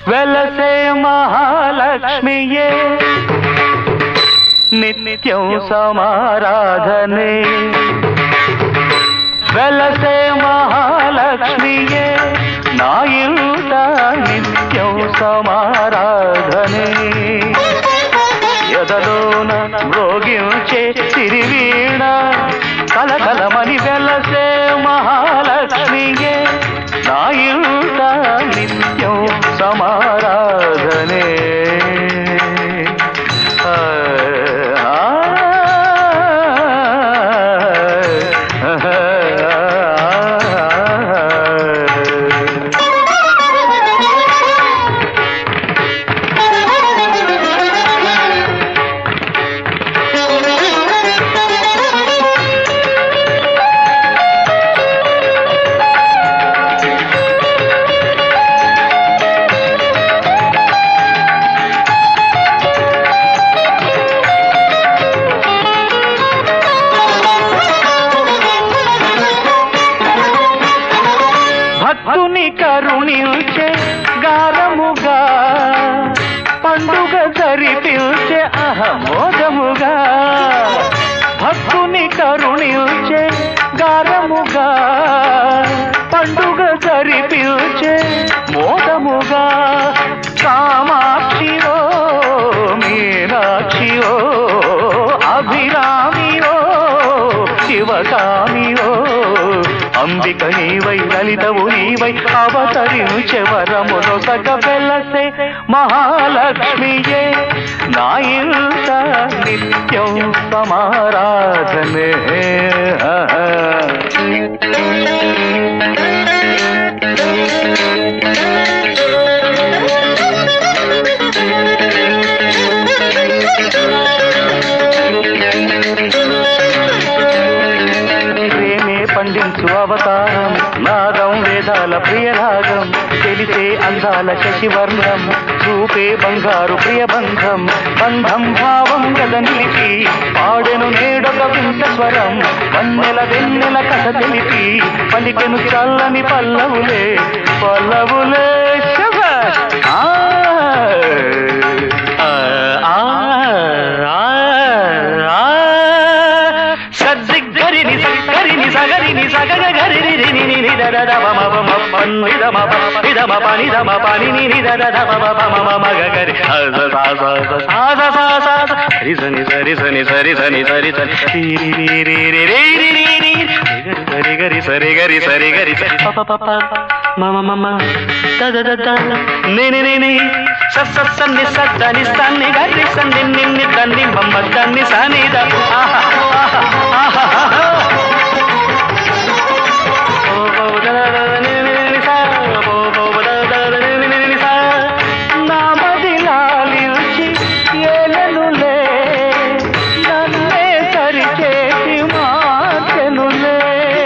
వెలసే మహాలక్ష్మియే నిత్యం సమారాధనే వెలసే మహాలక్ష్మియే నా ఇంట నిత్యం సమారాధనే ఎదలోన మ్రోగించే సిరివీణ కలకలమని వెలసే మహాలక్ష్మియే నా ఇంట నిత్యం సమారాధనే ఆ, ఆ, ఆ. భక్తుని కరుణించే గారముగా పండుగ జరిపించే అహమోదముగా భక్తుని కరుణించే గారముగా పండుగ జరిపించే మోదముగా కామాక్షియో మీనాక్షియో అభిరామియో శివకామియో అంబిక నీవై లలితవు నీవై అవతరించే వరమును సగ వెలసే మహాలక్ష్మియే నా ఇంట నిత్యం సమారాధనే ప్రేమే పండించు అవతారం నాదం వేదాల ప్రియరాగం తెలిసే అందాల శశివర్ణం చూపే బంగారు ప్రియబంధం బంధం భావం గద నిలిపి పాడెను నేడొక వింత స్వరం వన్నెల వెన్నెల కథ తెలిపి పలికెను చల్లని పల్లవులే పల్లవులే శభాష్. ఆ, ఆ, ఆ, ఆ, ఆ. సద్దిగ్గరిని సక్కరిని సగరిని సగగ గరిని రిని ని ని ద ద ద మ మ మ మ మ ని ద మ ప ని ద మ ప ని ద మ ప ని ని ని ద ద ద మ మ ప మ మ మ గ గ రి స స స స స స స స స స రి స ని స రి స ని స రి స ని స రి స ని రి రి రి రి రి రి రి రి రి గరి స రి గరి స రి గరి స ప ప ప ప మ మ మ మ ద ద ద ద ని ని ని ని స స స ని స ద ని స ని గ రి స ని ని ని ద ని మ మ ద ని స ని ద ఆహా ఆహా ఆహా ఆహా నామదిలాలించి ఏలనులే నన్నే సరిచేసి మార్చెనులే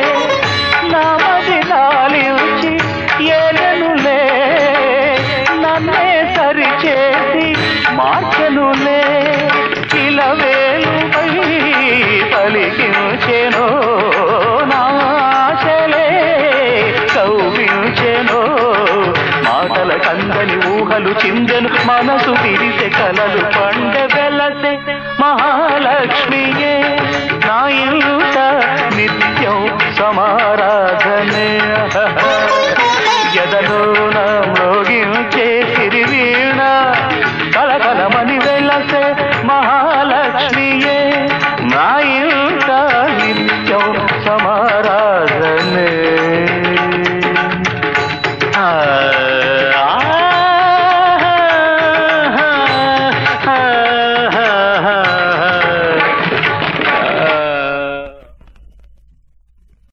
నామదిలాలించి ఏలనులే నన్నే సరిచేసి మార్చెనులే ఇలవేలుపై పలికించెను నాశలే కౌగిల్చెను మాటల కందని ఊహలు చిందెను మనసు విరిసె కలలు పండ వెలసె మహాలక్ష్మియే నా ఇంట నిత్యం సమారాధనే